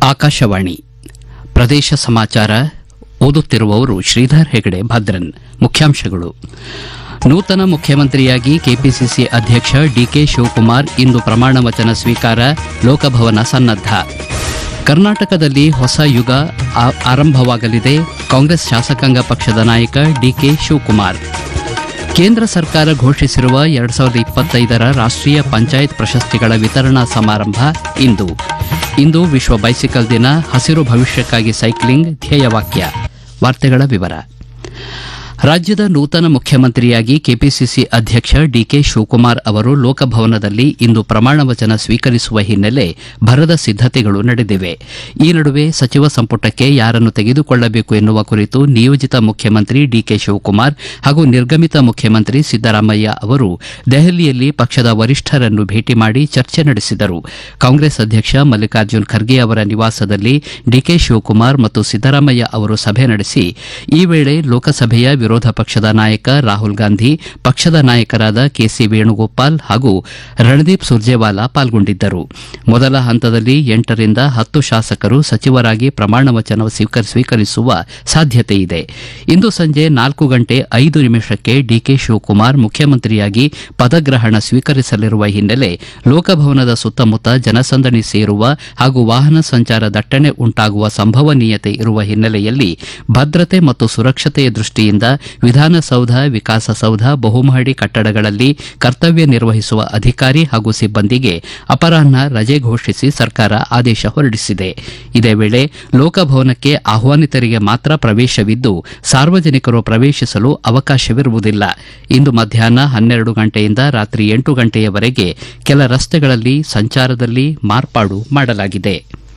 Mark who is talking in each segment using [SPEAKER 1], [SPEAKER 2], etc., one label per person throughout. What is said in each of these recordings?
[SPEAKER 1] ಆಕಾಶವಾಣಿ ಪ್ರದೇಶ ಸಮಾಚಾರ ಓದುತ್ತಿರುವವರು ಶ್ರೀಧರ್ ಹೆಗಡೆ ಭದ್ರನ್ ಮುಖ್ಯಾಂಶಗಳು ನೂತನ ಮುಖ್ಯಮಂತ್ರಿಯಾಗಿ ಕೆಪಿಸಿಸಿ ಅಧ್ಯಕ್ಷ ಡಿಕೆ ಶಿವಕುಮಾರ್ ಇಂದು ಪ್ರಮಾಣ ವಚನ ಸ್ವೀಕಾರ ಲೋಕಭವನ ಸನ್ನದ್ದ ಕರ್ನಾಟಕದಲ್ಲಿ ಹೊಸ ಯುಗ ಆ- ಆರಂಭವಾಗಲಿದೆ ಕಾಂಗ್ರೆಸ್ ಶಾಸಕಾಂಗ ಪಕ್ಷದ ನಾಯಕ ಡಿಕೆ ಶಿವಕುಮಾರ್ ಕೇಂದ್ರ ಸರ್ಕಾರ ಘೋಷಿಸಿರುವ ಎರಡ್ ಸಾವಿರದ ಇಪ್ಪತ್ತೈದರ ರಾಷ್ಟ್ರೀಯ ಪಂಚಾಯತ್ ಪ್ರಶಸ್ತಿಗಳ ವಿತರಣಾ ಸಮಾರಂಭ ಇಂದು ಇಂದು ವಿಶ್ವ ಬೈಸಿಕಲ್ ದಿನ ಹಸಿರು ಭವಿಷ್ಯಕ್ಕಾಗಿ ಸೈಕ್ಲಿಂಗ್ ಧ್ಯೇಯವಾಕ್ಯ ವಾರ್ತೆಗಳ ವಿವರ ರಾಜ್ಯದ ನೂತನ ಮುಖ್ಯಮಂತ್ರಿಯಾಗಿ ಕೆಪಿಸಿಸಿ ಅಧ್ಯಕ್ಷ ಡಿಕೆ ಶಿವಕುಮಾರ್ ಅವರು ಲೋಕಭವನದಲ್ಲಿ ಇಂದು ಪ್ರಮಾಣ ವಚನ ಸ್ವೀಕರಿಸುವ ಹಿನ್ನೆಲೆ ಭರದ ಸಿದ್ದತೆಗಳು ನಡೆದಿವೆ ಈ ನಡುವೆ ಸಚಿವ ಸಂಪುಟಕ್ಕೆ ಯಾರನ್ನು ತೆಗೆದುಕೊಳ್ಳಬೇಕು ಎನ್ನುವ ಕುರಿತು ನಿಯೋಜಿತ ಮುಖ್ಯಮಂತ್ರಿ ಡಿಕೆ ಶಿವಕುಮಾರ್ ಹಾಗೂ ನಿರ್ಗಮಿತ ಮುಖ್ಯಮಂತ್ರಿ ಸಿದ್ದರಾಮಯ್ಯ ಅವರು ದೆಹಲಿಯಲ್ಲಿ ಪಕ್ಷದ ವರಿಷ್ಠರನ್ನು ಭೇಟಿ ಮಾಡಿ ಚರ್ಚೆ ನಡೆಸಿದರು ಕಾಂಗ್ರೆಸ್ ಅಧ್ಯಕ್ಷ ಮಲ್ಲಿಕಾರ್ಜುನ್ ಖರ್ಗೆ ಅವರ ನಿವಾಸದಲ್ಲಿ ಡಿಕೆ ಶಿವಕುಮಾರ್ ಮತ್ತು ಸಿದ್ದರಾಮಯ್ಯ ಅವರು ಸಭೆ ನಡೆಸಿ ಈ ವೇಳೆ ಲೋಕಸಭೆಯ ವಿರೋಧ ಪಕ್ಷದ ನಾಯಕ ರಾಹುಲ್ ಗಾಂಧಿ ಪಕ್ಷದ ನಾಯಕರಾದ ಕೆಸಿ ವೇಣುಗೋಪಾಲ್ ಹಾಗೂ ರಣದೀಪ್ ಸುರ್ಜೇವಾಲಾ ಪಾಲ್ಗೊಂಡಿದ್ದರು ಮೊದಲ ಹಂತದಲ್ಲಿ ಎಂಟರಿಂದ ಹತ್ತು ಶಾಸಕರು ಸಚಿವರಾಗಿ ಪ್ರಮಾಣ ವಚನ ಸ್ವೀಕರ್- ಸ್ವೀಕರಿಸುವ ಸಾಧ್ಯತೆ ಇದೆ ಇಂದು ಸಂಜೆ ನಾಲ್ಕು ಗಂಟೆ ಐದು ನಿಮಿಷಕ್ಕೆ ಡಿಕೆ ಶಿವಕುಮಾರ್ ಮುಖ್ಯಮಂತ್ರಿಯಾಗಿ ಪದಗ್ರಹಣ ಸ್ವೀಕರಿಸಲಿರುವ ಹಿನ್ನೆಲೆ ಲೋಕಭವನದ ಸುತ್ತಮುತ್ತ ಜನಸಂದಣಿ ಸೇರುವ ಹಾಗೂ ವಾಹನ ಸಂಚಾರ ದಟ್ಟಣೆ ಉಂಟಾಗುವ ಸಂಭವನೀಯತೆ ಇರುವ ಹಿನ್ನೆಲೆಯಲ್ಲಿ ಭದ್ರತೆ ಮತ್ತು ಸುರಕ್ಷತೆಯ ದೃಷ್ಟಿಯಿಂದ ವಿಧಾನಸೌಧ ವಿಕಾಸಸೌಧ ಬಹುಮಹಡಿ ಕಟ್ಟಡಗಳಲ್ಲಿ ಕರ್ತವ್ಯ ನಿರ್ವಹಿಸುವ ಅಧಿಕಾರಿ ಹಾಗೂ ಸಿಬ್ಬಂದಿಗೆ ಅಪರಾಹ್ನ ರಜೆ ಘೋಷಿಸಿ ಸರ್ಕಾರ ಆದೇಶ ಹೊರಡಿಸಿದೆ ಇದೇ ವೇಳೆ ಲೋಕಭವನಕ್ಕೆ ಆಹ್ವಾನಿತರಿಗೆ ಮಾತ್ರ ಪ್ರವೇಶವಿದ್ದು ಸಾರ್ವಜನಿಕರು ಪ್ರವೇಶಿಸಲು ಅವಕಾಶವಿರುವುದಿಲ್ಲ ಇಂದು ಮಧ್ಯಾಹ್ನ ಹನ್ನೆರಡು ಗಂಟೆಯಿಂದ ರಾತ್ರಿ ಎಂಟು ಗಂಟೆಯವರೆಗೆ ಕೆಲ ರಸ್ತೆಗಳಲ್ಲಿ ಸಂಚಾರದಲ್ಲಿ ಮಾರ್ಪಾಡು ಮಾಡಲಾಗಿದೆ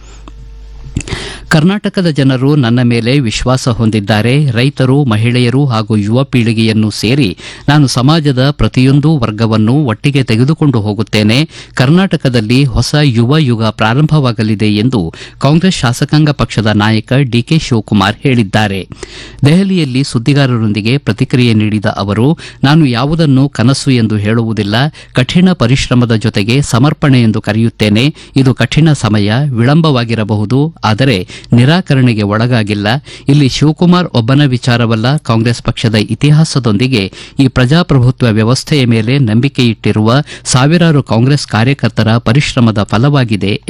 [SPEAKER 1] ಕರ್ನಾಟಕದ ಜನರು ನನ್ನ ಮೇಲೆ ವಿಶ್ವಾಸ ಹೊಂದಿದ್ದಾರೆ ರೈತರು ಮಹಿಳೆಯರು ಹಾಗೂ ಯುವ ಪೀಳಿಗೆಯನ್ನು ಸೇರಿ ನಾನು ಸಮಾಜದ ಪ್ರತಿಯೊಂದು ವರ್ಗವನ್ನು ಒಟ್ಟಿಗೆ ತೆಗೆದುಕೊಂಡು ಹೋಗುತ್ತೇನೆ ಕರ್ನಾಟಕದಲ್ಲಿ ಹೊಸ ಯುವ ಯುಗ ಪ್ರಾರಂಭವಾಗಲಿದೆ ಎಂದು ಕಾಂಗ್ರೆಸ್ ಶಾಸಕಾಂಗ ಪಕ್ಷದ ನಾಯಕ ಡಿಕೆ ಶಿವಕುಮಾರ್ ಹೇಳಿದ್ದಾರೆ ದೆಹಲಿಯಲ್ಲಿ ಸುದ್ದಿಗಾರರೊಂದಿಗೆ ಪ್ರತಿಕ್ರಿಯೆ ನೀಡಿದ ಅವರು ನಾನು ಯಾವುದನ್ನು ಕನಸು ಎಂದು ಹೇಳುವುದಿಲ್ಲ ಕಠಿಣ ಪರಿಶ್ರಮದ ಜೊತೆಗೆ ಸಮರ್ಪಣೆ ಎಂದು ಕರೆಯುತ್ತೇನೆ ಇದು ಕಠಿಣ ಸಮಯ ವಿಳಂಬವಾಗಿರಬಹುದು ಆದರೆ ನಿರಾಕರಣೆಗೆ ಒಳಗಾಗಿಲ್ಲ ಇಲ್ಲಿ ಶಿವಕುಮಾರ್ ಒಬ್ಬನ ವಿಚಾರವಲ್ಲ ಕಾಂಗ್ರೆಸ್ ಪಕ್ಷದ ಇತಿಹಾಸದೊಂದಿಗೆ ಈ ಪ್ರಜಾಪ್ರಭುತ್ವ ವ್ಯವಸ್ಥೆಯ ಮೇಲೆ ನಂಬಿಕೆಯಿಟ್ಟಿರುವ ಸಾವಿರಾರು ಕಾಂಗ್ರೆಸ್ ಕಾರ್ಯಕರ್ತರ ಪರಿಶ್ರಮದ ಫಲವಾಗಿದೆ